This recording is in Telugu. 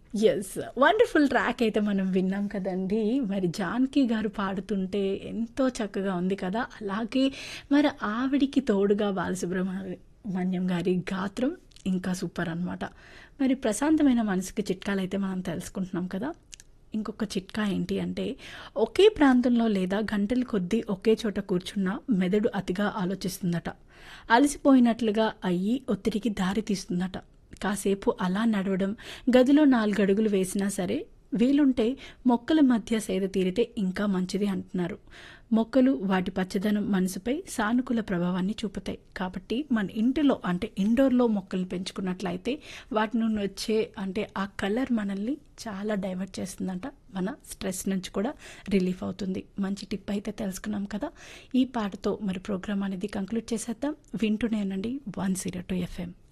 యెస్. వండర్‌ఫుల్ ట్రాక్ అయితే మనం విన్నాం కదండీ! మరి జానకి గారు పాడుతుంటే ఎంతో చక్కగా ఉంది కదా! అలాగే మరి ఆవిడకి తోడుగా బాలసుబ్రహ్మణ్యం గారి గాత్రం ఇంకా సూపర్ అనమాట. మరి ప్రశాంతమైన మనసుకి చిట్కాలైతే మనం తెలుసుకుంటున్నాం కదా! ఇంకొక చిట్కా ఏంటి అంటే, ఒకే ప్రాంతంలో లేదా గంటల కొద్దీ ఒకే చోట కూర్చున్నా మెదడు అతిగా ఆలోచిస్తుందట. అలసిపోయినట్లుగా అయ్యి ఒత్తిడికి దారి తీస్తుందట. కాసేపు అలా నడవడం, గదిలో నాలుగడుగులు వేసినా సరే వీలుంటే మొక్కల మధ్య సేద తీరితే ఇంకా మంచిది అంటున్నారు. మొక్కలు వాటి పచ్చదనం మనసుపై సానుకూల ప్రభావాన్ని చూపుతాయి. కాబట్టి మన ఇంటిలో అంటే ఇండోర్‌లో మొక్కల్ని పెంచుకున్నట్లయితే వాటి నుండి వచ్చే అంటే ఆ కలర్ మనల్ని చాలా డైవర్ట్ చేస్తుందంట. మన స్ట్రెస్ నుంచి కూడా రిలీఫ్ అవుతుంది. మంచి టిప్ అయితే తెలుసుకున్నాం కదా! ఈ పాటతో మరి ప్రోగ్రామ్ అనేది కంక్లూడ్ చేసేద్దాం. వింటూనే ఉండండి 102 ఎఫ్ఎం.